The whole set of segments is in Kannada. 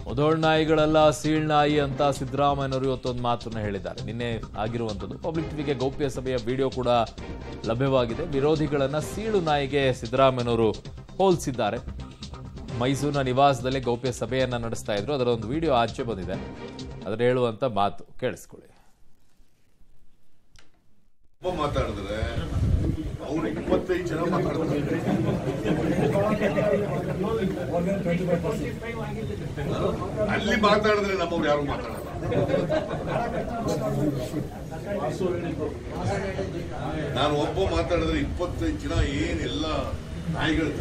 ಮುದೋಳ್ ನಾಯಿಗಳೆಲ್ಲ ಸೀಳ್ ನಾಯಿ ಅಂತ ಸಿದ್ದರಾಮಯ್ಯನವರು ಇವತ್ತೊಂದು ಮಾತನ್ನು ಹೇಳಿದ್ದಾರೆ ನಿನ್ನೆ ಆಗಿರುವಂಥದ್ದು ಪಬ್ಲಿಕ್ ಟಿವಿಗೆ ಗೌಪ್ಯ ಸಭೆಯ ವಿಡಿಯೋ ಕೂಡ ಲಭ್ಯವಾಗಿದೆ ವಿರೋಧಿಗಳನ್ನ ಸೀಳು ನಾಯಿಗೆ ಸಿದ್ದರಾಮಯ್ಯನವರು ಹೋಲಿಸಿದ್ದಾರೆ ಮೈಸೂರಿನ ನಿವಾಸದಲ್ಲಿ ಗೌಪ್ಯ ಸಭೆಯನ್ನ ನಡೆಸ್ತಾ ಇದ್ರು ಅದರ ಒಂದು ವಿಡಿಯೋ ಆಚೆ ಬಂದಿದೆ ಅದರ ಹೇಳುವಂತ ಮಾತು ಕೇಳಿಸ್ಕೊಳ್ಳಿ ಒಬ್ಬ ಮಾತಾಡಿದ್ರೆ ಅವ್ರು ಇಪ್ಪತ್ತೈದು ಜನ ಮಾತಾಡ್ತಾರೆ ಅಲ್ಲಿ ಮಾತಾಡಿದ್ರೆ ನಮ್ಮವ್ರು ಯಾರು ಮಾತಾಡಲ್ಲ ನಾನು ಒಬ್ಬ ಮಾತಾಡಿದ್ರೆ ಇಪ್ಪತ್ತೈದು ಜನ ಏನೆಲ್ಲ ನಾಯಿಗಳು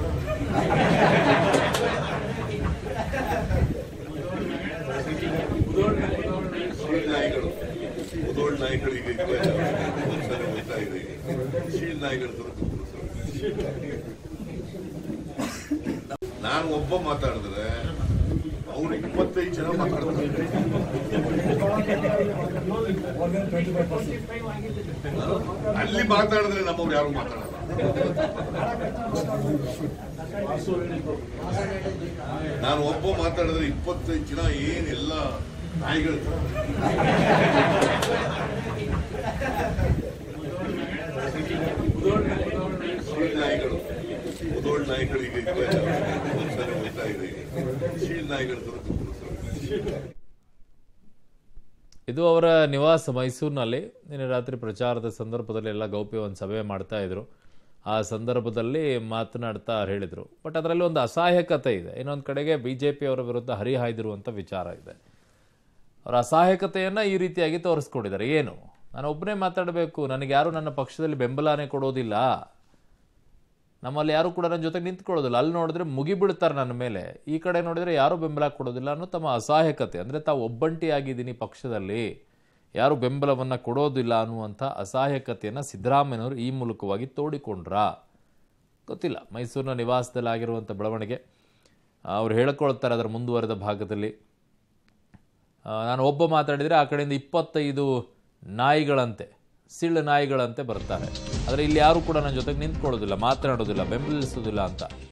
ಶೀಳ್ ನಾಯಿಗಳು ಮುದೋಳ್ ನಾಯಿಗಳಿಗೆ ಒಂದ್ಸಲ ಹೋಗ್ತಾ ಇದೆ ಶೀಳ್ ನಾಯಿಗಳ ತರ ಕೂತ್ರು ನಾನು ಒಬ್ಬ ಮಾತಾಡಿದ್ರೆ ಅವ್ರು ಇಪ್ಪತ್ತೈದು ಜನ ಮಾತಾಡ್ತಾರೆ ಅಲ್ಲಿ ಮಾತಾಡಿದ್ರೆ ನಮ್ಮವ್ರು ಯಾರು ಮಾತಾಡಲ್ಲ ನಾನು ಒಬ್ಬ ಮಾತಾಡಿದ್ರೆ ಇಪ್ಪತ್ತೈದು ಜನ ಏನೆಲ್ಲ ನಾಯಿಗಳು ಶೀಳ್ ನಾಯಿಗಳು ಮುದೋಳ್ ನಾಯಿಗಳಿಗೆ ಒಂದ್ಸಲ ಹೋಗ್ತಾ ಇದೆ ಶೀಳ್ ನಾಯಿಗಳ ತರ ಕೂತ್ರು ಇದು ಅವರ ನಿವಾಸ ಮೈಸೂರಿನಲ್ಲಿ ನಿನ್ನೆ ರಾತ್ರಿ ಪ್ರಚಾರದ ಸಂದರ್ಭದಲ್ಲಿ ಎಲ್ಲ ಗೌಪ್ಯ ಒಂದು ಸಭೆ ಮಾಡ್ತಾ ಇದ್ರು ಆ ಸಂದರ್ಭದಲ್ಲಿ ಮಾತನಾಡ್ತಾ ಹೇಳಿದರು ಬಟ್ ಅದರಲ್ಲಿ ಒಂದು ಅಸಹಾಯಕತೆ ಇದೆ ಇನ್ನೊಂದು ಕಡೆಗೆ ಬಿ ಜೆ ಅವರ ವಿರುದ್ಧ ಹರಿಹಾಯ್ದಿರುವಂಥ ವಿಚಾರ ಇದೆ ಅವರ ಅಸಹಾಯಕತೆಯನ್ನು ಈ ರೀತಿಯಾಗಿ ತೋರಿಸ್ಕೊಂಡಿದ್ದಾರೆ ಏನು ನಾನು ಒಬ್ಬನೇ ಮಾತಾಡಬೇಕು ನನಗೆ ಯಾರು ನನ್ನ ಪಕ್ಷದಲ್ಲಿ ಬೆಂಬಲನೇ ಕೊಡೋದಿಲ್ಲ ನಮ್ಮಲ್ಲಿ ಯಾರು ಕೂಡ ನನ್ನ ಜೊತೆಗೆ ನಿಂತ್ಕೊಳ್ಳೋದಿಲ್ಲ ಅಲ್ಲಿ ನೋಡಿದ್ರೆ ಮುಗಿಬೀಳ್ತಾರೆ ನನ್ನ ಮೇಲೆ ಈ ಕಡೆ ನೋಡಿದ್ರೆ ಯಾರು ಬೆಂಬಲ ಕೊಡೋದಿಲ್ಲ ಅನ್ನೋ ತಮ್ಮ ಅಸಹಾಯಕತೆ ಅಂದರೆ ತಾವು ಒಬ್ಬಂಟಿಯಾಗಿದ್ದೀನಿ ಪಕ್ಷದಲ್ಲಿ ಯಾರು ಬೆಂಬಲವನ್ನು ಕೊಡೋದಿಲ್ಲ ಅನ್ನುವಂಥ ಅಸಹಾಯಕತೆಯನ್ನು ಸಿದ್ದರಾಮಯ್ಯನವರು ಈ ಮೂಲಕವಾಗಿ ತೋಡಿಕೊಂಡ್ರಾ ಗೊತ್ತಿಲ್ಲ ಮೈಸೂರಿನ ನಿವಾಸದಲ್ಲಿ ಆಗಿರುವಂಥ ಬೆಳವಣಿಗೆ ಅವ್ರು ಹೇಳ್ಕೊಳ್ತಾರೆ ಅದರ ಮುಂದುವರೆದ ಭಾಗದಲ್ಲಿ ಆ, ನಾನು ಒಬ್ಬ ಮಾತಾಡಿದರೆ ಆ ಕಡೆಯಿಂದ ಇಪ್ಪತ್ತೈದು ನಾಯಿಗಳಂತೆ ಸಿಳ್ಳು ನಾಯಿಗಳಂತೆ ಬರ್ತಾರೆ ಆದರೆ ಇಲ್ಲಿ ಯಾರು ಕೂಡ ನನ್ನ ಜೊತೆಗೆ ನಿಂತ್ಕೊಳ್ಳೋದಿಲ್ಲ ಮಾತನಾಡೋದಿಲ್ಲ ಬೆಂಬಲಿಸೋದಿಲ್ಲ ಅಂತ